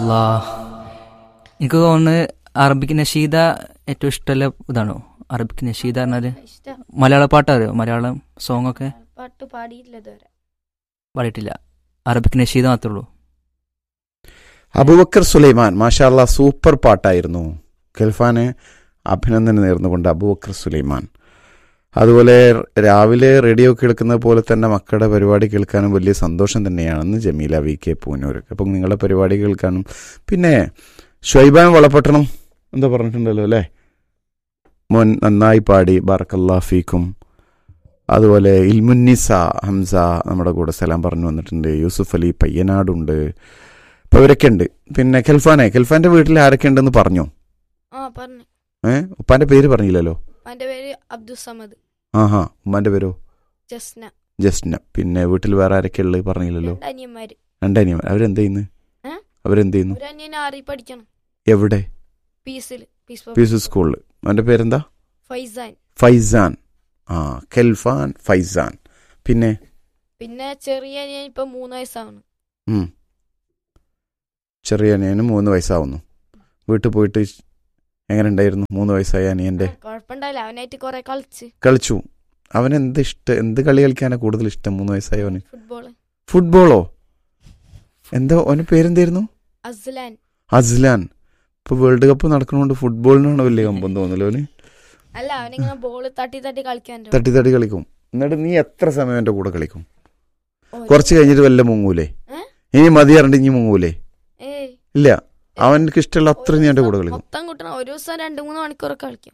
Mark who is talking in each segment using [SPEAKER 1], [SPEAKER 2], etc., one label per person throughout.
[SPEAKER 1] അല്ലാ എനിക്ക് തോന്നുന്നു അറബിക് നഷീദ ഏറ്റവും ഇഷ്ടമുള്ള ഇതാണോ അറബിക് നഷീദ പറഞ്ഞാല്
[SPEAKER 2] ഇഷ്ടം
[SPEAKER 1] മലയാള പാട്ട് അറിയോ മലയാളം സോങ് ഒക്കെ
[SPEAKER 2] പാട്ട് പാടിയില്ല ഇതുവരെ
[SPEAKER 1] പാടിയിട്ടില്ല അറബിക് നഷീദ മാത്രമേ ഉള്ളൂ
[SPEAKER 3] അബുബക്കർ സുലൈമാൻ മാഷാല്ല സൂപ്പർ പാട്ടായിരുന്നു ഖൽഫാന് അഭിനന്ദനം നേർന്നുകൊണ്ട് അബുബക്കർ സുലൈമാൻ അതുപോലെ രാവിലെ റേഡിയോ കേൾക്കുന്നത് പോലെ തന്നെ മക്കളുടെ പരിപാടി കേൾക്കാനും വലിയ സന്തോഷം തന്നെയാണെന്ന് ജമീല വി കെ പൂനൂർ അപ്പം നിങ്ങളുടെ പരിപാടി കേൾക്കാനും പിന്നെ ഷൊയ്ബാൻ വളപട്ടണം എന്താ പറഞ്ഞിട്ടുണ്ടല്ലോ അല്ലേ മോൻ നന്നായി പാടി ബാറക്കല്ലാ ഫീക്കും അതുപോലെ ഇൽമുന്നിസ ഹംസ നമ്മുടെ കൂടെ സലാം പറഞ്ഞു വന്നിട്ടുണ്ട് യൂസുഫ് അലി പയ്യനാടുണ്ട് അപ്പോൾ ഇവരൊക്കെ ഉണ്ട് പിന്നെ ഖൽഫാനെ ഖൽഫാന്റെ വീട്ടിൽ ആരൊക്കെ ഉണ്ടെന്ന് പറഞ്ഞോ
[SPEAKER 2] ആ പറഞ്ഞു
[SPEAKER 3] ഏഹ് ഉപ്പാന്റെ പേര് പറഞ്ഞില്ലല്ലോ
[SPEAKER 2] എന്റെ പേര് അബ്ദുൽ സമദ്
[SPEAKER 3] ആഹാ ഉമ്മാന്റെ പേരോ
[SPEAKER 2] ജസ്ന
[SPEAKER 3] ജസ്ന പിന്നെ വീട്ടിൽ വേറെ ആരൊക്കെ ഉള്ളത് പറഞ്ഞില്ലല്ലോ
[SPEAKER 2] രണ്ട് അനിയന്മാര്
[SPEAKER 3] രണ്ടനിയൻ അവരെന്ത് ചെയ്യുന്നു
[SPEAKER 2] ഏ?
[SPEAKER 3] അവരെന്ത് ചെയ്യുന്നു
[SPEAKER 2] ഒരു അനിയൻ ആറി പഠിക്കണം
[SPEAKER 3] എവിടെ
[SPEAKER 2] പീസിൽ പീസ്
[SPEAKER 3] പി എസ് സ്കൂളിൽ അവന്റെ പേരെന്താ
[SPEAKER 2] ഫൈസാൻ
[SPEAKER 3] ഫൈസാൻ ആ ഖൽഫാൻ ഫൈസാൻ പിന്നെ
[SPEAKER 2] പിന്നെ ചെറിയ അനിയൻ ഇപ്പൊ മൂന്ന് വയസ്സാണ്
[SPEAKER 3] ഉം. ചെറിയ അനിയന് മൂന്ന് വയസ്സാവുന്നു വീട്ടിൽ പോയിട്ട് എങ്ങനെ ഉണ്ടായിരുന്നു മൂന്ന് വയസ്സായ അനിയന്റെ
[SPEAKER 2] കുഴപ്പമുണ്ടായില്ല അവനായിട്ട് കൊറേ കളിച്ച്
[SPEAKER 3] കളിച്ചു അവൻ എന്ത് ഇഷ്ടം എന്ത് കളി കളിക്കാനാ കൂടുതൽ ഇഷ്ടം മൂന്ന് വയസ്സായവന്
[SPEAKER 2] ഫുട്ബോള്
[SPEAKER 3] ഫുട്ബോളോ എന്താ അവന്റെ പേരെന്തായിരുന്നു
[SPEAKER 2] അസ്ലാൻ
[SPEAKER 3] അസ്ലാൻ ഇപ്പൊ വേൾഡ് കപ്പ് നടക്കണോണ്ട് ഫുട്ബോളിനാണ് വലിയ കമ്പം തോന്നല്ലോ അവന്
[SPEAKER 2] അല്ല അവനിങ്ങനെ ബോള് തട്ടി തട്ടി കളിക്കാൻ
[SPEAKER 3] തട്ടി തട്ടി കളിക്കും എന്നിട്ട് നീ എത്ര സമയം എന്റെ കൂടെ കളിക്കും കുറച്ച് കഴിഞ്ഞിട്ട് വല്ല മുങ്ങൂലേ
[SPEAKER 2] ഏ?
[SPEAKER 3] ഇനി മതി പറഞ്ഞിട്ട് ഇനി മുങ്ങൂലേ
[SPEAKER 2] ഏയ്
[SPEAKER 3] ഇല്ല അവനക്ക് ഇഷ്ടമുള്ള അത്ര നീ എന്റെ കൂടെ കളിക്കും
[SPEAKER 2] മൊത്തം കൂട്ടണം ഒരു ദിവസം രണ്ട് മൂന്ന് മണിക്കൂറൊക്കെ കളിക്കും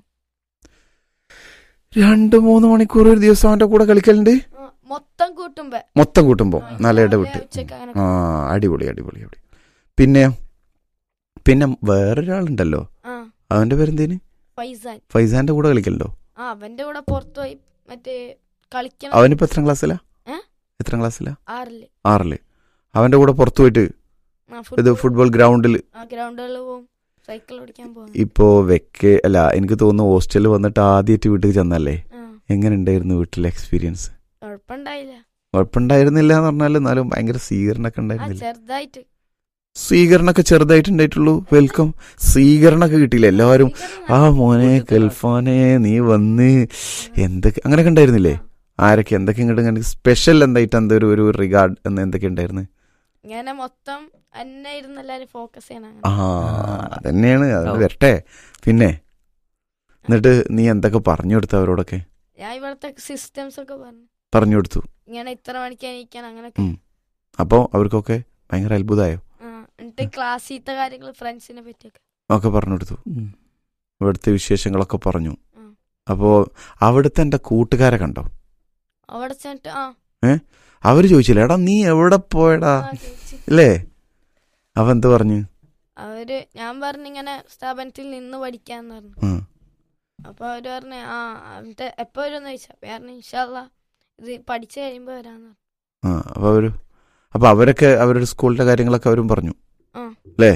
[SPEAKER 3] രണ്ട് മൂന്ന് മണിക്കൂർ ഒരു ദിവസം അവന്റെ കൂടെ കളിക്കലുണ്ട്
[SPEAKER 2] ആ, മൊത്തം കൂട്ടുമ്പോ
[SPEAKER 3] മൊത്തം കൂട്ടുമ്പോ
[SPEAKER 2] ആ,
[SPEAKER 3] നല്ല ഇട
[SPEAKER 2] രാവിലെ,
[SPEAKER 3] വിട്ട്
[SPEAKER 2] ഉച്ചയ്ക്ക് അങ്ങനെ
[SPEAKER 3] ആ അടിപൊളി അടിപൊളി അടിപൊളി പിന്നെ പിന്നെ വേറൊരാളുണ്ടല്ലോ
[SPEAKER 2] ആ
[SPEAKER 3] അവന്റെ പേരെന്തേന്
[SPEAKER 2] ഫൈസാൻ
[SPEAKER 3] ഫൈസാന്റെ കൂടെ കളിക്കലുണ്ടോ
[SPEAKER 2] ആ അവന്റെ കൂടെ പുറത്തു പോയി മറ്റേ കളിക്കണം
[SPEAKER 3] അവനിപ്പോ എത്രാം ക്ലാസ്സിലാ
[SPEAKER 2] ഏ?
[SPEAKER 3] എത്രാം ക്ലാസ്സിലാ
[SPEAKER 2] ആറില്
[SPEAKER 3] ആറില് അവന്റെ കൂടെ പുറത്തു പോയിട്ട്
[SPEAKER 2] ആ
[SPEAKER 3] ഇത് ഫുട്ബോൾ ഗ്രൗണ്ടിൽ
[SPEAKER 2] ആ ഗ്രൗണ്ടുകളിൽ പോകും സൈക്കിൾ ഓടിക്കാൻ പോകും
[SPEAKER 3] ഇപ്പോ വെക്കെ അല്ല എനിക്ക് തോന്നുന്നു ഹോസ്റ്റലിൽ വന്നിട്ട് ആദ്യമായിട്ട് വീട്ടിൽ ചെന്നല്ലേ
[SPEAKER 2] ആ
[SPEAKER 3] എങ്ങനെ ഉണ്ടായിരുന്നു വീട്ടിലെ എക്സ്പീരിയൻസ്
[SPEAKER 2] കുഴപ്പമുണ്ടായില്ല
[SPEAKER 3] കുഴപ്പമുണ്ടായിരുന്നില്ല എന്ന് പറഞ്ഞാൽ എന്നാലും ഭയങ്കര സ്വീകരണമൊക്കെ
[SPEAKER 2] ആ
[SPEAKER 3] ഉണ്ടായിരുന്നില്ല
[SPEAKER 2] ചെറുതായിട്ട്
[SPEAKER 3] സ്വീകരണമൊക്കെ ചെറുതായിട്ടുണ്ടായിട്ടുള്ളൂ വെൽക്കം സ്വീകരണമൊക്കെ കിട്ടിയില്ല എല്ലാവരും ആ മോനെ കൽഫാനെ നീ വന്ന് എന്തൊക്കെ അങ്ങനെയൊക്കെ ഉണ്ടായിരുന്നില്ലേ ആരൊക്കെ എന്തൊക്കെ ഇങ്ങോട്ട് ഇങ്ങനെ സ്പെഷ്യൽ എന്തായിട്ട് എന്താ ഒരു ഒരു റിഗാർഡ് എന്ന് എന്തൊക്കെ ഉണ്ടായിരുന്നു
[SPEAKER 2] ഇങ്ങനെ മൊത്തം എന്നെ ഇരുന്ന് എല്ലാരും ഫോക്കസ് ചെയ്യണം അങ്ങനെ.
[SPEAKER 3] ആ അതന്നെയാണ് അത് വരട്ടെ പിന്നെ എന്നിട്ട് നീ എന്തൊക്കെ പറഞ്ഞു കൊടുത്തു അവരോടൊക്കെ
[SPEAKER 2] ഞാൻ ഇവിടുത്തെ സിസ്റ്റംസ് ഒക്കെ പറഞ്ഞു
[SPEAKER 3] പറഞ്ഞു കൊടുത്തു
[SPEAKER 2] ഇങ്ങനെ ഇത്ര മണിക്ക് എണീക്കാൻ അങ്ങനെയൊക്കെ
[SPEAKER 3] ഉം. അപ്പോൾ അവർക്കൊക്കെ ഭയങ്കര അത്ഭുതമായോ
[SPEAKER 2] ആ എന്നിട്ട് ക്ലാസ്സിലത്തെ കാര്യങ്ങൾ ഫ്രണ്ട്സിനെ പറ്റിയൊക്കെ
[SPEAKER 3] ഒക്കെ പറഞ്ഞു കൊടുത്തു
[SPEAKER 1] ഉം.
[SPEAKER 3] ഇവിടുത്തെ വിശേഷങ്ങളൊക്കെ പറഞ്ഞു
[SPEAKER 2] ഉം.
[SPEAKER 3] അപ്പോൾ അവിടുത്തെ എൻ്റെ കൂട്ടുകാരെ കണ്ടോ
[SPEAKER 2] അവിടെ ചെന്നിട്ട് ആ
[SPEAKER 3] അവർ ചോദിച്ചില്ല എടാ നീ എവിടെ പോയടാ
[SPEAKER 2] ആ, ചോദിച്ചു.
[SPEAKER 3] അല്ലേ അവൻ എന്ത് പറഞ്ഞു
[SPEAKER 2] അവര് ഞാൻ പറഞ്ഞു ഇങ്ങനെ സ്ഥാപനത്തിൽ നിന്ന് പഠിക്കാന്ന് പറഞ്ഞു
[SPEAKER 3] ഉം.
[SPEAKER 2] അപ്പൊ അവര് പറഞ്ഞു ആ എന്നിട്ട് എപ്പോ വരുമെന്ന് ചോദിച്ചു അപ്പൊ ഞാൻ പറഞ്ഞു ഇൻഷാല്ല ഇത് പഠിച്ചു കഴിയുമ്പോ വരാന്ന് പറഞ്ഞു
[SPEAKER 3] ആ അപ്പോൾ അവർ അപ്പോൾ അവരൊക്കെ അവരുടെ സ്കൂളിൻ്റെ കാര്യങ്ങളൊക്കെ അവരും പറഞ്ഞു
[SPEAKER 2] ആ.
[SPEAKER 3] അല്ലേ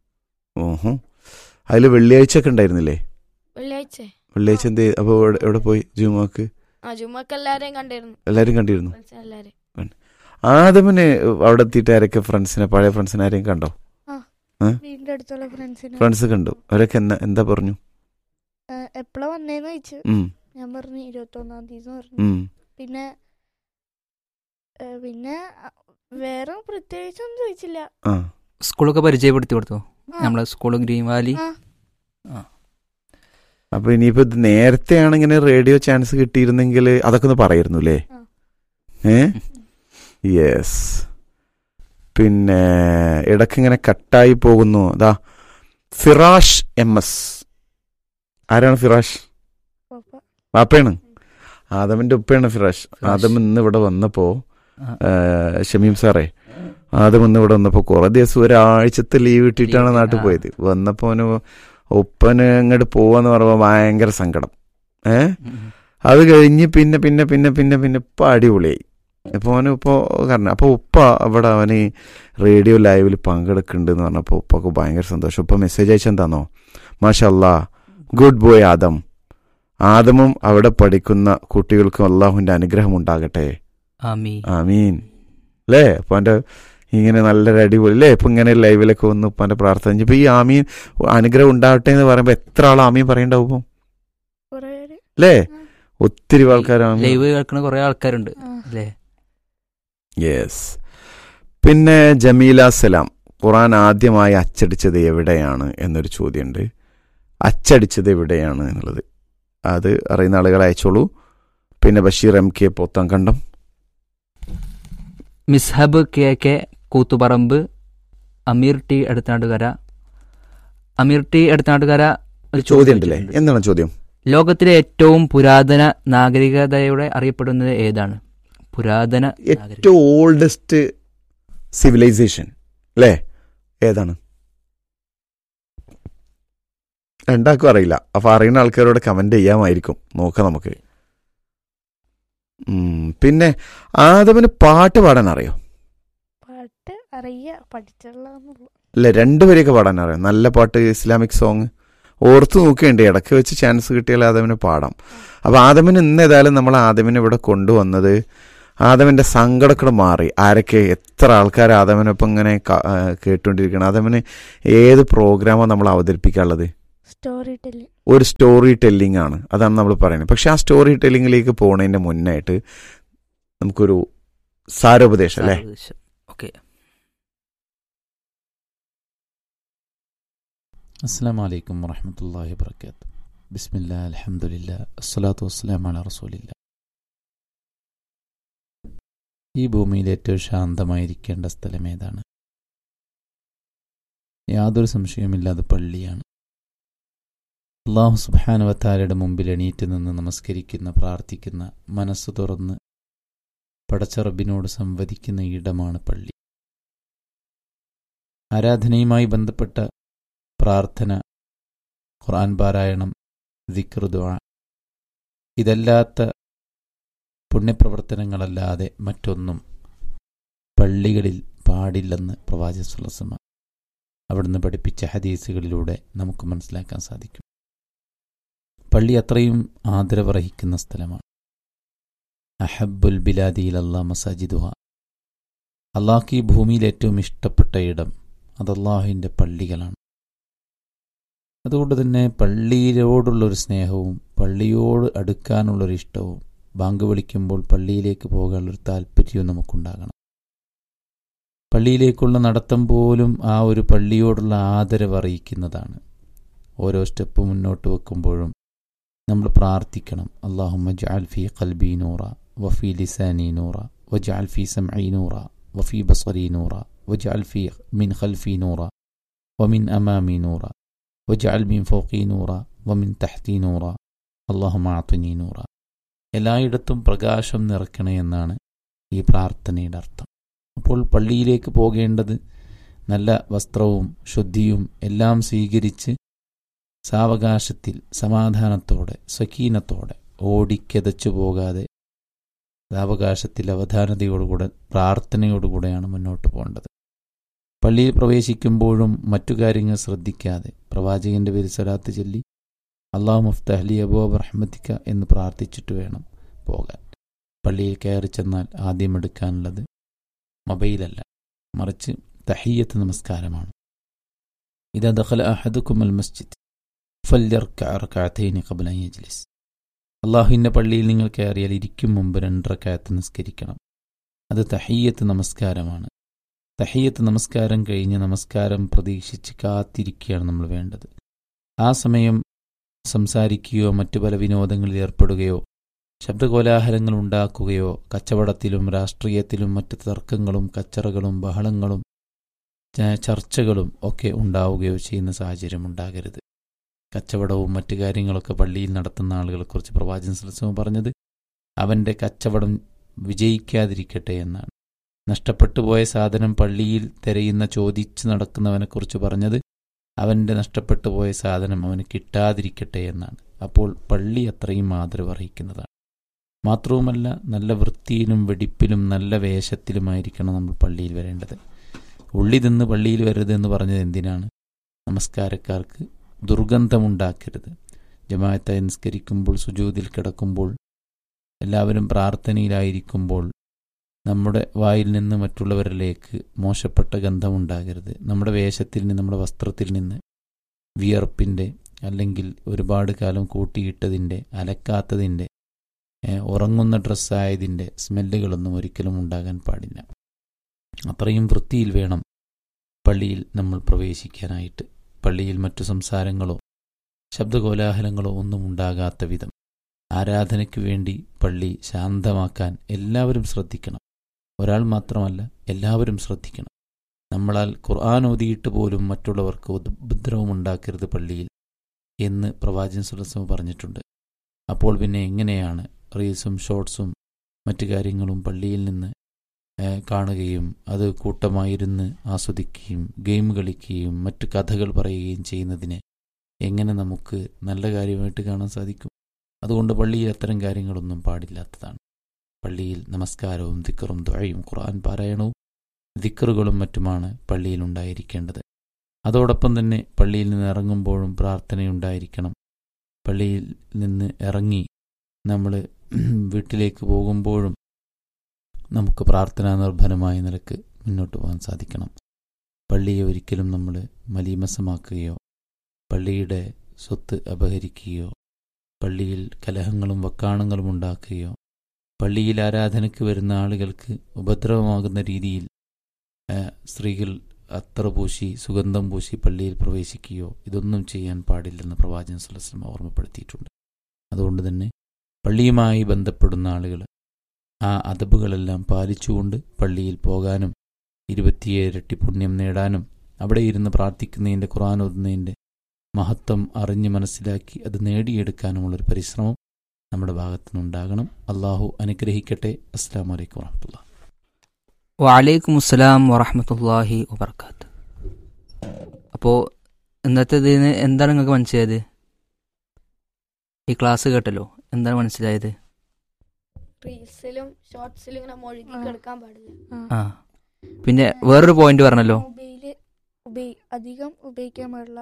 [SPEAKER 3] ഓഹോ അതിൽ വെള്ളിയാഴ്ച ഒക്കെ ഉണ്ടായിരുന്നില്ലേ
[SPEAKER 2] വെള്ളിയാഴ്ച
[SPEAKER 3] വെള്ളിയാഴ്ച എന്ത് ചെയ്ത്- അപ്പോൾ എവിടെ- എവിടെ പോയി ജുമാക്ക്
[SPEAKER 2] ആ ജുമ്മക്ക് എല്ലാരെയും കണ്ടിരുന്നു
[SPEAKER 3] എല്ലാവരും കണ്ടിരുന്നു
[SPEAKER 2] ഫ്രണ്ട്സിനെ എല്ലാരെയും
[SPEAKER 3] ആദമിന് അവിടെ എത്തിയിട്ട് ആരൊക്കെ ഫ്രണ്ട്സിനെ പഴയ ഫ്രണ്ട്സിനെ ആരെയും കണ്ടോ
[SPEAKER 4] വീടിന്റെ അടുത്തുള്ള ഫ്രണ്ട്സിന്
[SPEAKER 3] ഫ്രണ്ട്സ് കണ്ടു അവരൊക്കെ എന്നാ എന്താ പറഞ്ഞു
[SPEAKER 4] എപ്പോഴാ വന്നേന്ന് ചോദിച്ചു
[SPEAKER 3] ഉം,
[SPEAKER 4] ഞാൻ പറഞ്ഞു ഇരുപത്തി ഒന്നാം തീയതി പറഞ്ഞു
[SPEAKER 3] ഉം.
[SPEAKER 4] പിന്നെ ഏ, പിന്നെ അ, വേറെ പ്രത്യേകിച്ചൊന്നും ചോദിച്ചില്ല
[SPEAKER 3] ആ
[SPEAKER 1] സ്കൂളൊക്കെ പരിചയപ്പെടുത്തി കൊടുത്തു
[SPEAKER 4] ആ,
[SPEAKER 1] നമ്മളെ സ്കൂൾ ഗ്രീൻ വാലി
[SPEAKER 4] ആ,
[SPEAKER 3] അപ്പൊ ഇനിയിപ്പോ ഇത് നേരത്തെയാണ് ഇങ്ങനെ റേഡിയോ ചാൻസ് കിട്ടിയിരുന്നെങ്കിൽ അതൊക്കെ ഒന്ന് പറയായിരുന്നു അല്ലേ
[SPEAKER 4] ആ.
[SPEAKER 3] ഏ യെസ് പിന്നെ ഇടയ്ക്ക് ഇങ്ങനെ കട്ടായി പോകുന്നു അതാ ഫിറാഷ് എം എസ് ആരാണ് ഫിറാഷ്
[SPEAKER 4] പപ്പ.
[SPEAKER 3] വാപ്പയാണ് ആദമിന്റെ ഉപ്പയാണ് ഫിറാഷ്
[SPEAKER 1] ഫിറാഷ്.
[SPEAKER 3] ആദം ഇന്ന് ഇവിടെ വന്നപ്പോ
[SPEAKER 1] ആ.
[SPEAKER 3] ആ, ഷമീം സാറേ ആദം ഇന്ന് ഇവിടെ വന്നപ്പോ കുറെ ദിവസം ഒരാഴ്ചത്തെ ലീവ് ഇട്ടിട്ടാണ്
[SPEAKER 1] Leave,
[SPEAKER 3] നാട്ടിൽ
[SPEAKER 1] ആ.
[SPEAKER 3] പോയത് വന്നപ്പോ അവന് ഉപ്പന് അങ്ങോട്ട് പോവാന്ന് പറയുമ്പോ ഭയങ്കര സങ്കടം ഏ
[SPEAKER 1] ഉം.
[SPEAKER 3] അത് കഴിഞ്ഞ് പിന്നെ പിന്നെ പിന്നെ പിന്നെ പിന്നെ ഇപ്പൊ അടിപൊളിയായി ഇപ്പൊ അവന് ഇപ്പോ കാരണം അപ്പൊ ഉപ്പ അവിടെ അവന് റേഡിയോ ലൈവിൽ പങ്കെടുക്കുന്നുണ്ട് എന്ന് പറഞ്ഞപ്പോ ഉപ്പൊക്കെ ഭയങ്കര സന്തോഷം ഉപ്പ മെസ്സേജ് അയച്ചെന്താന്നോ മാഷല്ലാ ഗുഡ് ബോയ് ആദം ആദമും അവിടെ പഠിക്കുന്ന കുട്ടികൾക്കും അള്ളാഹുവിന്റെ അനുഗ്രഹം ഉണ്ടാകട്ടെ
[SPEAKER 1] ആമീൻ
[SPEAKER 3] ആമീൻ അല്ലേ അപ്പൊ അവന്റെ ഇങ്ങനെ നല്ലൊരു അടിപൊളി അല്ലേ ഇപ്പൊ ഇങ്ങനെ ലൈവിലൊക്കെ വന്ന് ഉപ്പാന്റെ പ്രാർത്ഥന ഇപ്പൊ ഈ ആമീൻ അനുഗ്രഹം ഉണ്ടാവട്ടെ എന്ന് പറയുമ്പോ എത്ര ആൾ ആമീൻ പറയണ്ടാവും ഇപ്പം
[SPEAKER 4] കുറെ പേര്
[SPEAKER 3] അല്ലേ ഒത്തിരി ആൾക്കാർ ആമീൻ
[SPEAKER 1] ലൈവ് കേൾക്കുന്ന കുറെ ആൾക്കാരുണ്ട്
[SPEAKER 4] ആ.
[SPEAKER 1] അല്ലേ
[SPEAKER 3] യെസ് പിന്നെ ജമീല സലാം ഖുറാൻ ആദ്യമായി അച്ചടിച്ചത് എവിടെയാണ് എന്നൊരു ചോദ്യമുണ്ട് അച്ചടിച്ചത് എവിടെയാണ് എന്നുള്ളത് അത് അറിയുന്ന ആളുകൾ അയച്ചോളൂ പിന്നെ Basheer M K Pothankandam
[SPEAKER 1] Mishab K K Koothuparamba Ameer T Eduthandukara Ameer T Eduthandukara ഒരു
[SPEAKER 3] ചോദ്യം ഉണ്ടല്ലേ
[SPEAKER 1] ചോദിച്ചിട്ടുണ്ട്.
[SPEAKER 3] എന്താണ് ചോദ്യം
[SPEAKER 1] ലോകത്തിലെ ഏറ്റവും പുരാതന നാഗരികതയുടെ അറിയപ്പെടുന്നത് ഏതാണ് പുരാതന നാഗരികത.
[SPEAKER 3] ഏറ്റവും ഓൾഡസ്റ്റ് സിവിലൈസേഷൻ അല്ലേ ഏതാണ് രണ്ടാൾക്കും അറിയില്ല അപ്പൊ അറിയുന്ന ആൾക്കാരോട് കമന്റ് ചെയ്യാമായിരിക്കും നോക്കാം നമുക്ക് ഉം, പിന്നെ ആദമിന് പാട്ട് പാടാൻ അറിയോ
[SPEAKER 4] പാട്ട് അറിയ പഠിച്ചുള്ളതെന്നുള്ളു
[SPEAKER 3] അല്ല രണ്ടുപേരെയൊക്കെ പാടാൻ അറിയാം നല്ല പാട്ട് ഇസ്ലാമിക് സോങ് ഓർത്ത് നോക്കേണ്ടി ഇടയ്ക്ക് വെച്ച് ചാൻസ് കിട്ടിയാൽ ആദമിന് പാടാം അപ്പൊ ആദമിന് ഇന്ന് ഏതായാലും നമ്മൾ ആദമിനെ ഇവിടെ കൊണ്ടുവന്നത് ആദമിന്റെ സങ്കടക്കട മാറി ആരൊക്കെ എത്ര ആൾക്കാർ ആദമിനൊപ്പം ഇങ്ങനെ ക- ആ, കേട്ടുകൊണ്ടിരിക്കണം ആദമിന് ഏത് പ്രോഗ്രാമാണ് നമ്മൾ അവതരിപ്പിക്കാനുള്ളത്
[SPEAKER 4] സ്റ്റോറി ടെല്ലിങ്
[SPEAKER 3] ഒരു സ്റ്റോറി ടെല്ലിംഗ് ആണ് അതാണ് നമ്മൾ പറയുന്നത് പക്ഷെ ആ സ്റ്റോറി ടെല്ലിങ്ങിലേക്ക് പോകുന്നതിന്റെ മുന്നായിട്ട് നമുക്കൊരു സാരോപദേശം അല്ലേ
[SPEAKER 1] ഓക്കെ
[SPEAKER 5] അസ്സാം വലൈക്കും വറഹമത്തല്ലാഹി വർക്കാത്തു ബിസ്മില്ലാ അലഹമുല്ല അസ്സലാത്തു വസ്സലാം അല റസൂലില്ല ഈ ഭൂമിയിൽ ഏറ്റവും ശാന്തമായിരിക്കേണ്ട സ്ഥലം ഏതാണ് യാതൊരു സംശയവുമില്ലാതെ പള്ളിയാണ് അള്ളാഹു സുബാനുവത്താരയുടെ മുമ്പിൽ എണീറ്റ് നിന്ന് നമസ്കരിക്കുന്ന പ്രാർത്ഥിക്കുന്ന മനസ്സ് തുറന്ന് പടച്ചറബിനോട് സംവദിക്കുന്ന ഇടമാണ് പള്ളി ആരാധനയുമായി ബന്ധപ്പെട്ട പ്രാർത്ഥന ഖുർആൻ പാരായണം ദിക്റുദ്വ ഇതല്ലാത്ത പുണ്യപ്രവർത്തനങ്ങളല്ലാതെ മറ്റൊന്നും പള്ളികളിൽ പാടില്ലെന്ന് പ്രവാചക സുലസമ അവിടുന്ന് പഠിപ്പിച്ച ഹദീസുകളിലൂടെ നമുക്ക് മനസ്സിലാക്കാൻ സാധിക്കും പള്ളി അത്രയും ആദരവർഹിക്കുന്ന സ്ഥലമാണ് അഹബുൽ ബിലാദിയിൽ അല്ലാ മസാജിദുഹ അള്ളാഹ്ക്ക് ഈ ഭൂമിയിൽ ഏറ്റവും ഇഷ്ടപ്പെട്ട ഇടം അത് അള്ളാഹുവിൻ്റെ പള്ളികളാണ് അതുകൊണ്ട് തന്നെ പള്ളിയിലോടുള്ളൊരു സ്നേഹവും പള്ളിയോട് അടുക്കാനുള്ളൊരു ഇഷ്ടവും ബാങ്ക് വിളിക്കുമ്പോൾ പള്ളിയിലേക്ക് പോകാനുള്ളൊരു താല്പര്യവും നമുക്കുണ്ടാകണം പള്ളിയിലേക്കുള്ള നടത്തം പോലും ആ ഒരു പള്ളിയോടുള്ള ആദരവ് അറിയിക്കുന്നതാണ് ഓരോ സ്റ്റെപ്പ് മുന്നോട്ട് വെക്കുമ്പോഴും നമ്മൾ പ്രാർത്ഥിക്കണം അള്ളാഹുമ്മ ജഅൽ ഫി ഖൽബി നൂറ വഫി ലിസാനി നൂറ വജഅൽ ഫി സംഇ നൂറ വഫി ബസറി നൂറ വജഅൽ ഫി മിൻ ഖൽഫി നൂറ വമിൻ അമാമി നൂറ വജഅൽ മിൻ ഫൗഖി നൂറ വമിൻ തഹ്തി നൂറ അള്ളാഹുമ്മ അഅ്തിനി നൂറ എല്ലായിടത്തും പ്രകാശം നിറയ്ക്കണേ എന്നാണ് ഈ പ്രാർത്ഥനയുടെ അർത്ഥം അപ്പോൾ പള്ളിയിലേക്ക് പോകേണ്ടത് നല്ല വസ്ത്രവും ശുദ്ധിയും എല്ലാം സ്വീകരിച്ച് സാവകാശത്തിൽ സമാധാനത്തോടെ സ്വക്കീനത്തോടെ ഓടിക്കെതച്ചു പോകാതെ സാവകാശത്തിൽ അവധാനതയോടുകൂടെ പ്രാർത്ഥനയോടുകൂടെയാണ് മുന്നോട്ട് പോകേണ്ടത് പള്ളിയിൽ പ്രവേശിക്കുമ്പോഴും മറ്റു കാര്യങ്ങൾ ശ്രദ്ധിക്കാതെ പ്രവാചകന്റെ പേര് സ്വലാത്ത് ചൊല്ലി അള്ളാഹു മുഫ്തഹ്ലി അബൂബ് റഹ്മത്തിക്ക എന്ന് പ്രാർത്ഥിച്ചിട്ട് വേണം പോകാൻ പള്ളിയിൽ കയറി ചെന്നാൽ ആദ്യം എടുക്കാനുള്ളത് മൊബൈലല്ല മറിച്ച് തഹീയത്ത് നമസ്കാരമാണ് ഇതാ ദഖല അഹദുക്കും അൽ മസ്ജിദ് ഫല്യർക്കഅറക്കഅതൈനി ഖബ്ല അൻ യജ്ലിസ് അള്ളാഹുവിൻ്റെ പള്ളിയിൽ നിങ്ങൾ കയറിയാൽ ഇരിക്കും മുമ്പ് രണ്ടരക്കയത്ത് നിസ്കരിക്കണം അത് തഹയ്യത്ത് നമസ്കാരമാണ് തഹയ്യത്ത് നമസ്കാരം കഴിഞ്ഞ് നമസ്കാരം പ്രതീക്ഷിച്ച് കാത്തിരിക്കുകയാണ് നമ്മൾ വേണ്ടത് ആ സമയം സംസാരിക്കുകയോ മറ്റു പല വിനോദങ്ങളിൽ ഏർപ്പെടുകയോ ശബ്ദകോലാഹലങ്ങൾ ഉണ്ടാക്കുകയോ കച്ചവടത്തിലും രാഷ്ട്രീയത്തിലും മറ്റു തർക്കങ്ങളും കച്ചറകളും ബഹളങ്ങളും ച- ചർച്ചകളും ഒക്കെ ഉണ്ടാവുകയോ ചെയ്യുന്ന സാഹചര്യം ഉണ്ടാകരുത് കച്ചവടവും മറ്റു കാര്യങ്ങളൊക്കെ പള്ളിയിൽ നടത്തുന്ന ആളുകളെക്കുറിച്ച് പ്രവാചകൻ സലസവും പറഞ്ഞത് അവൻ്റെ കച്ചവടം വിജയിക്കാതിരിക്കട്ടെ എന്നാണ് നഷ്ടപ്പെട്ടു പോയ സാധനം പള്ളിയിൽ തിരയുന്ന ചോദിച്ചു നടക്കുന്നവനെക്കുറിച്ച് പറഞ്ഞത് അവൻ്റെ നഷ്ടപ്പെട്ടു പോയ സാധനം അവന് കിട്ടാതിരിക്കട്ടെ എന്നാണ് അപ്പോൾ പള്ളി അത്രയും ആദരവ് അറിയിക്കുന്നതാണ് മാത്രവുമല്ല നല്ല വൃത്തിയിലും വെടിപ്പിലും നല്ല വേഷത്തിലുമായിരിക്കണം നമ്മൾ പള്ളിയിൽ വരേണ്ടത് ഉള്ളി തിന്ന് പള്ളിയിൽ വരരുത് എന്ന് പറഞ്ഞത് എന്തിനാണ് നമസ്കാരക്കാർക്ക് ദുർഗന്ധമുണ്ടാക്കരുത് ജമാഅത്തായി നിസ്കരിക്കുമ്പോൾ സുജൂതിൽ കിടക്കുമ്പോൾ എല്ലാവരും പ്രാർത്ഥനയിലായിരിക്കുമ്പോൾ നമ്മുടെ വായിൽ നിന്ന് മറ്റുള്ളവരിലേക്ക് മോശപ്പെട്ട ഗന്ധമുണ്ടാകരുത് നമ്മുടെ വേഷത്തിൽ നിന്ന് നമ്മുടെ വസ്ത്രത്തിൽ നിന്ന് വിയർപ്പിൻ്റെ അല്ലെങ്കിൽ ഒരുപാട് കാലം കൂട്ടിയിട്ടതിൻ്റെ അലക്കാത്തതിൻ്റെ ഏഹ്, ഉറങ്ങുന്ന ഡ്രസ്സായതിൻ്റെ സ്മെല്ലുകളൊന്നും ഒരിക്കലും ഉണ്ടാകാൻ പാടില്ല അത്രയും വൃത്തിയിൽ വേണം പള്ളിയിൽ നമ്മൾ പ്രവേശിക്കാനായിട്ട് പള്ളിയിൽ മറ്റു സംസാരങ്ങളോ ശബ്ദകോലാഹലങ്ങളോ ഒന്നും ഉണ്ടാകാത്ത വിധം ആരാധനയ്ക്ക് വേണ്ടി പള്ളി ശാന്തമാക്കാൻ എല്ലാവരും ശ്രദ്ധിക്കണം ഒരാൾ മാത്രമല്ല എല്ലാവരും ശ്രദ്ധിക്കണം നമ്മളാൽ ഖുർആൻ ഓതിയിട്ട് പോലും മറ്റുള്ളവർക്ക് ഉപദ്രവം ഉണ്ടാക്കരുത് പള്ളിയിൽ എന്ന് പ്രവാചകൻ സുലസമ പറഞ്ഞിട്ടുണ്ട് അപ്പോൾ പിന്നെ എങ്ങനെയാണ് റീൽസും ഷോർട്സും മറ്റു കാര്യങ്ങളും പള്ളിയിൽ നിന്ന് ഏഹ്, കാണുകയും അത് കൂട്ടമായിരുന്ന് ആസ്വദിക്കുകയും ഗെയിം കളിക്കുകയും മറ്റു കഥകൾ പറയുകയും ചെയ്യുന്നതിനെ എങ്ങനെ നമുക്ക് നല്ല കാര്യമായിട്ട് കാണാൻ സാധിക്കും അതുകൊണ്ട് പള്ളിയിൽ അത്തരം കാര്യങ്ങളൊന്നും പാടില്ലാത്തതാണ് പള്ളിയിൽ നമസ്കാരവും ദിക്കറും ദുഴയും ഖുർആൻ പാരായണവും ദിക്കറുകളും മറ്റുമാണ് പള്ളിയിൽ ഉണ്ടായിരിക്കേണ്ടത് അതോടൊപ്പം തന്നെ പള്ളിയിൽ നിന്ന് ഇറങ്ങുമ്പോഴും പ്രാർത്ഥനയുണ്ടായിരിക്കണം പള്ളിയിൽ നിന്ന് ഇറങ്ങി നമ്മൾ വീട്ടിലേക്ക് പോകുമ്പോഴും നമുക്ക് പ്രാർത്ഥനാ നിർഭരമായ നിലക്ക് മുന്നോട്ട് പോകാൻ സാധിക്കണം പള്ളിയെ ഒരിക്കലും നമ്മൾ മലീമസമാക്കുകയോ പള്ളിയുടെ സ്വത്ത് അപഹരിക്കുകയോ പള്ളിയിൽ കലഹങ്ങളും വക്കാണങ്ങളും ഉണ്ടാക്കുകയോ പള്ളിയിൽ ആരാധനയ്ക്ക് വരുന്ന ആളുകൾക്ക് ഉപദ്രവമാകുന്ന രീതിയിൽ ആ, സ്ത്രീകൾ അത്ര പൂശി സുഗന്ധം പൂശി പള്ളിയിൽ പ്രവേശിക്കുകയോ ഇതൊന്നും ചെയ്യാൻ പാടില്ലെന്ന് പ്രവാചകൻ സുലസ്ലം ഓർമ്മപ്പെടുത്തിയിട്ടുണ്ട് അതുകൊണ്ട് തന്നെ പള്ളിയുമായി ബന്ധപ്പെടുന്ന ആളുകൾ ആ അതബുകളെല്ലാം പാലിച്ചുകൊണ്ട് പള്ളിയിൽ പോകാനും ഇരുപത്തിയേഴരട്ടി പുണ്യം നേടാനും അവിടെ ഇരുന്ന് പ്രാർത്ഥിക്കുന്നതിൻ്റെ ഖുർആൻ ഓതുന്നതിൻ്റെ മഹത്വം അറിഞ്ഞ് മനസ്സിലാക്കി അത് നേടിയെടുക്കാനുമുള്ളൊരു പരിശ്രമം നമ്മുടെ ഭാഗത്തുനിന്നുണ്ടാകണം അള്ളാഹു അനുഗ്രഹിക്കട്ടെ അസ്സാം വലൈക്കും വാഹമത്തുള്ള
[SPEAKER 1] വലൈക്കും അസ്സലാം വറഹമത്തല്ലാഹി വബർക്കാത്ത് അപ്പോൾ ഇന്നത്തെ ഇതിന് എന്താണ് നിങ്ങൾക്ക് മനസ്സിലായത് ഈ ക്ലാസ് കേട്ടല്ലോ എന്താണ് മനസ്സിലായത്
[SPEAKER 2] റീൽസിലും ഷോർട്സിലും ഇങ്ങനെ മുഴുകി
[SPEAKER 4] ആ.
[SPEAKER 2] കിടക്കാൻ പാടില്ല
[SPEAKER 1] ആ പിന്നെ വേറൊരു പോയിന്റ് പറഞ്ഞല്ലോ
[SPEAKER 4] മൊബൈല് ഉപയോഗി അധികം ഉപയോഗിക്കാൻ പാടില്ല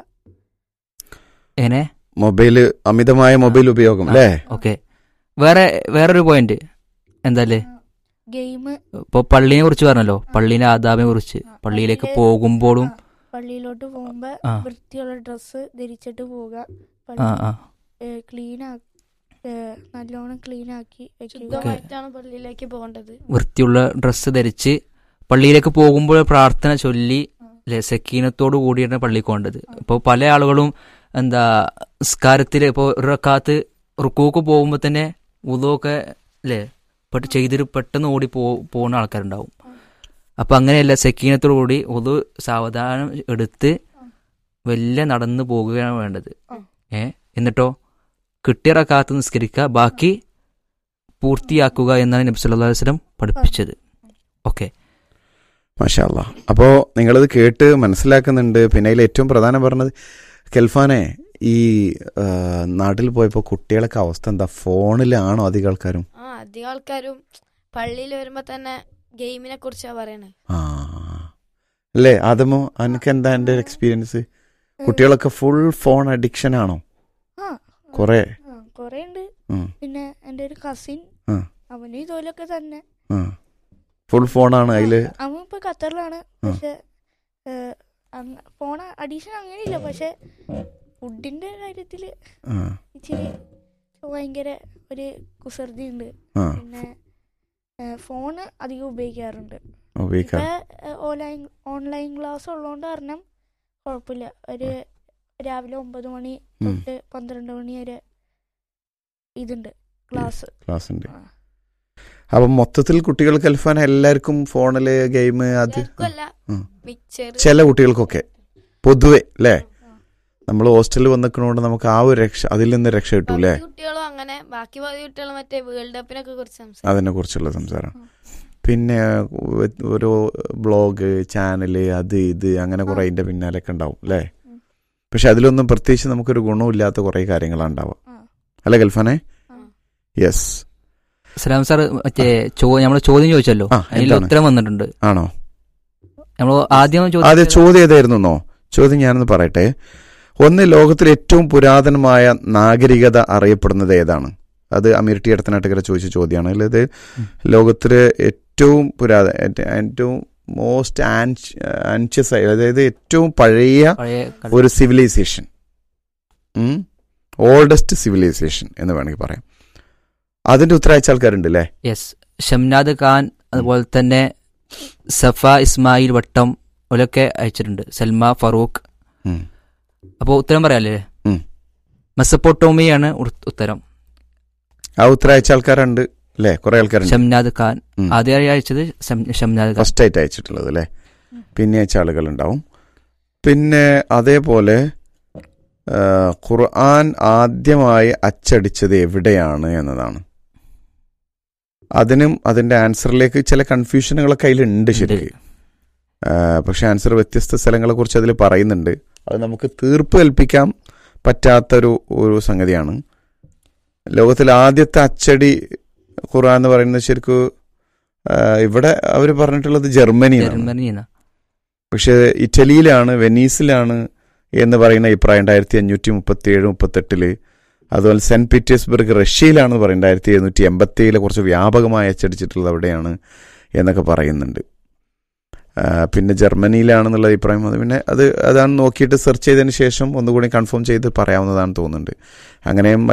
[SPEAKER 1] എങ്ങനെ
[SPEAKER 3] മൊബൈല് അമിതമായ മൊബൈൽ ഉപയോഗം അല്ലേ
[SPEAKER 1] ഓക്കെ വേറെ വേറൊരു പോയിന്റ് എന്താല്ലേ
[SPEAKER 4] ഗെയിം
[SPEAKER 1] ഇപ്പോൾ പള്ളിയെ കുറിച്ച് പറഞ്ഞല്ലോ പള്ളീൻ്റെ ആദാബിനെ കുറിച്ച് പള്ളിയിലേക്ക് പോകുമ്പോഴും
[SPEAKER 4] പള്ളിയിലോട്ട് പോകുമ്പോ
[SPEAKER 1] ആ.
[SPEAKER 4] വൃത്തിയുള്ള ഡ്രസ്സ് ധരിച്ചിട്ട് പോവുക
[SPEAKER 1] ആ ആ
[SPEAKER 4] ക്ലീൻ നല്ലോണം ക്ലീൻ ആക്കി വെക്കുക
[SPEAKER 2] ശുദ്ധമായിട്ടാണ് പള്ളിയിലേക്ക് പോകേണ്ടത്
[SPEAKER 1] വൃത്തിയുള്ള ഡ്രസ്സ് ധരിച്ച് പള്ളിയിലേക്ക് പോകുമ്പോൾ പ്രാർത്ഥന ചൊല്ലി അല്ലെ സക്കീനത്തോട് കൂടിയാണ് പള്ളിക്ക് പോകേണ്ടത് ഇപ്പോൾ പല ആളുകളും എന്താ നിസ്കാരത്തിൽ ഇപ്പോൾ ഒരു റക്കാത്ത് റുക്കൂക്ക് പോകുമ്പോൾ തന്നെ ഉദൊക്കെ അല്ലേ പെട്ട് ചെയ്തിട്ട് പെട്ടെന്ന് ഓടി പോ പോകുന്ന ആൾക്കാരുണ്ടാവും അപ്പം അങ്ങനെയല്ല സക്കീനത്തോടു കൂടി ഉദു സാവധാനം എടുത്ത് വലിയ നടന്നു പോകുകയാണ് വേണ്ടത്
[SPEAKER 4] ആ.
[SPEAKER 1] ഏ എന്നിട്ടോ കിട്ടിയ റക്കാത്ത് നിസ്കരിക്കുക ബാക്കി പൂർത്തിയാക്കുക എന്നാണ് നബി സല്ലല്ലാഹു അലൈഹി വസല്ലം പഠിപ്പിച്ചത് ഓക്കെ
[SPEAKER 3] മാഷാല്ല അപ്പോൾ നിങ്ങളിത് കേട്ട് മനസ്സിലാക്കുന്നുണ്ട് പിന്നെ അതിൽ ഏറ്റവും പ്രധാനം പറഞ്ഞത് കെൽഫാനെ ഈ ആ, നാട്ടിൽ പോയപ്പോൾ കുട്ടികളൊക്കെ അവസ്ഥ എന്താ ഫോണിലാണോ അധികം ആൾക്കാരും
[SPEAKER 2] ആ അധികം ആൾക്കാരും പള്ളിയിൽ വരുമ്പോ തന്നെ ഗെയിമിനെ കുറിച്ചാ പറയണേ
[SPEAKER 3] ആ അല്ലേ ആദമോ അനക്ക് എന്താ എൻ്റെ എക്സ്പീരിയൻസ് കുട്ടികളൊക്കെ ഫുൾ ഫോൺ അഡിക്ഷൻ ആണോ
[SPEAKER 4] ആ
[SPEAKER 3] കുറേ
[SPEAKER 4] ആ, കുറേ ഉണ്ട്
[SPEAKER 3] ഉം.
[SPEAKER 4] പിന്നെ എൻ്റെ ഒരു കസിൻ
[SPEAKER 3] ആ.
[SPEAKER 4] അവനും ഇതുപോലൊക്കെ തന്നെ
[SPEAKER 3] ഫുൾ ഫോണാണ് അതിൽ
[SPEAKER 4] അവൻ ഇപ്പൊ ഖത്തറിലാണ് പക്ഷെ ഫോൺ അഡീഷൻ അങ്ങനെയില്ല പക്ഷെ ഫുഡിന്റെ കാര്യത്തില് ഇച്ചിരി ഭയങ്കര ഒരു കുസൃതി ഉണ്ട്
[SPEAKER 3] ആ
[SPEAKER 4] പിന്നെ ഫോണ് അധികം ഉപയോഗിക്കാറുണ്ട്
[SPEAKER 3] ഉപയോഗിക്കാം
[SPEAKER 4] ഇപ്പൊ ഓൺലൈൻ ഓൺലൈൻ ക്ലാസ് ഉള്ളതുകൊണ്ട് കാരണം കുഴപ്പമില്ല ഒരു രാവിലെ ഒമ്പത് മണി
[SPEAKER 3] ഉം.
[SPEAKER 4] തൊട്ട് പന്ത്രണ്ട് മണി വരെ ഇതുണ്ട് ക്ലാസ്
[SPEAKER 3] ക്ലാസ് ഉണ്ട് അപ്പം മൊത്തത്തിൽ കുട്ടികൾ കൽഫാൻ എല്ലാവർക്കും ഫോണില് ഗെയിം അത്
[SPEAKER 2] എല്ലാവർക്കുമല്ല
[SPEAKER 3] ഉം.
[SPEAKER 2] മിക്സർ
[SPEAKER 3] ചില കുട്ടികൾക്കൊക്കെ പൊതുവെ അല്ലേ നമ്മൾ ഹോസ്റ്റലിൽ വന്നിക്കണോണ്ട് നമുക്ക് ആ ഒരു രക്ഷ അതിൽ നിന്ന് രക്ഷ കിട്ടൂ അല്ലേ
[SPEAKER 2] കുട്ടികളും അങ്ങനെ ബാക്കി പകുതി കുട്ടികളും മറ്റേ വേൾഡ് കപ്പിനൊക്കെ കുറിച്ച് സംസാരിക്കും
[SPEAKER 3] അതിനെ കുറിച്ചുള്ള സംസാരം പിന്നെ വ- ഓരോ ബ്ലോഗ് ചാനല് അത് ഇത് അങ്ങനെ കുറെ അതിന്റെ പിന്നാലൊക്കെ ഉണ്ടാവും അല്ലേ
[SPEAKER 4] ഉം.
[SPEAKER 3] പക്ഷെ അതിലൊന്നും പ്രത്യേകിച്ച് നമുക്കൊരു ഗുണമില്ലാത്ത കുറെ കാര്യങ്ങളാണ് ഉണ്ടാവുക
[SPEAKER 4] ആ.
[SPEAKER 3] അല്ലേ ഗൽഫാനെ
[SPEAKER 2] ആ.
[SPEAKER 3] യെസ്
[SPEAKER 1] സലാം സാർ മറ്റേ ചോ നമ്മൾ ചോദ്യം ചോദിച്ചല്ലോ
[SPEAKER 3] ആ,
[SPEAKER 1] അതിൽ
[SPEAKER 3] എന്താണ്?
[SPEAKER 1] ഉത്തരം വന്നിട്ടുണ്ട്
[SPEAKER 3] ആണോ
[SPEAKER 1] നമ്മൾ ആദ്യം
[SPEAKER 3] ആദ്യം
[SPEAKER 1] ചോദിച്ചത്
[SPEAKER 3] ചോദ്യം ഏതായിരുന്നോ ചോദ്യം ഞാനൊന്ന് പറയട്ടെ ഒന്ന് ലോകത്തിലെ ഏറ്റവും പുരാതനമായ നാഗരികത അറിയപ്പെടുന്നത് ഏതാണ് അത് അമീർ ടി അടുത്തനാട്ടുകര ചോദിച്ച ചോദ്യമാണ് അല്ലേ ഇത് ലോകത്തിലെ ഏറ്റവും ഏറ്റവും പുരാതന ഏറ്റ- ഏറ്റവും മോസ്റ്റ് ആൻഷ്യസ് ആയി അതായത് ഏറ്റവും പഴയ
[SPEAKER 1] പഴയ കളി.
[SPEAKER 3] ഒരു സിവിലൈസേഷൻ ഓൾഡസ്റ്റ് സിവിലൈസേഷൻ എന്ന് വേണമെങ്കിൽ പറയാം അതിന്റെ ഉത്തരവാദിച്ച ആൾക്കാരുണ്ട് അല്ലേ
[SPEAKER 1] യെസ് ഷംനാദ് ഖാൻ അതുപോലെ തന്നെ സഫ ഇസ്മായിൽ വട്ടം ഓലൊക്കെ അയച്ചിട്ടുണ്ട് സൽമ ഫറൂഖ്
[SPEAKER 3] ഉം.
[SPEAKER 1] അപ്പോൾ ഉത്തരം പറയാല്ലേ
[SPEAKER 3] ഉം.
[SPEAKER 1] മെസ്സപ്പോട്ടോമിയാണ് ഉർ- ഉത്തരം
[SPEAKER 3] ആ ഉത്തരവാദിച്ച ആൾക്കാരുണ്ട് അല്ലേ കുറെ ആൾക്കാരുണ്ട്
[SPEAKER 1] ഷംനാദ് ഖാൻ
[SPEAKER 3] ഉം.
[SPEAKER 1] ആദ്യമായി അയച്ചത് ഷം- ഷംനാദ് ഖാൻ
[SPEAKER 3] ഫസ്റ്റ് ആയിട്ട് അയച്ചിട്ടുള്ളത് അല്ലേ പിന്നെ അയച്ച ആളുകളുണ്ടാവും പിന്നെ അതേപോലെ ആ, ഖുർആൻ ആദ്യമായി അച്ചടിച്ചത് എവിടെയാണ് എന്നതാണ് അതിനും അതിന്റെ ആൻസറിലേക്ക് ചില കൺഫ്യൂഷനുകളൊക്കെ അതിലുണ്ട് ശരിക്കും ആ, പക്ഷെ ആൻസർ വ്യത്യസ്ത സ്ഥലങ്ങളെ കുറിച്ച് അതിൽ പറയുന്നുണ്ട് അത് നമുക്ക് തീർപ്പ് കൽപ്പിക്കാൻ പറ്റാത്തൊരു ഒരു സംഗതിയാണ് ലോകത്തിൽ ആദ്യത്തെ അച്ചടി ഖുർആൻ എന്ന് പറയുന്നത് ശരിക്കും ആ, ഇവിടെ അവർ പറഞ്ഞിട്ടുള്ളത് ജർമ്മനിയാണ്
[SPEAKER 1] ജർമ്മനിയാണ്
[SPEAKER 3] പക്ഷെ ഇറ്റലിയിലാണ് വെനീസിലാണ് എന്ന് പറയുന്ന അഭിപ്രായം രണ്ടായിരത്തി അഞ്ഞൂറ്റി മുപ്പത്തി ഏഴ് മുപ്പത്തെട്ടില് അതുപോലെ സെന്റ് പീറ്റേഴ്സ്ബർഗ് റഷ്യയിലാണെന്ന് പറയുന്നത് രണ്ടായിരത്തി എഴുന്നൂറ്റി എൺപത്തി ഏഴിലെ കുറച്ച് വ്യാപകമായി അച്ചടിച്ചിട്ടുള്ളത് അവിടെയാണ് എന്നൊക്കെ പറയുന്നുണ്ട് ആ, പിന്നെ ജർമ്മനിയിലാണെന്നുള്ള അഭിപ്രായം അത് പിന്നെ അത് അതാണ് നോക്കിയിട്ട് സെർച്ച് ചെയ്തതിന് ശേഷം ഒന്നുകൂടി കൺഫേം ചെയ്ത് പറയാവുന്നതാണ് തോന്നുന്നുണ്ട് അങ്ങനെയും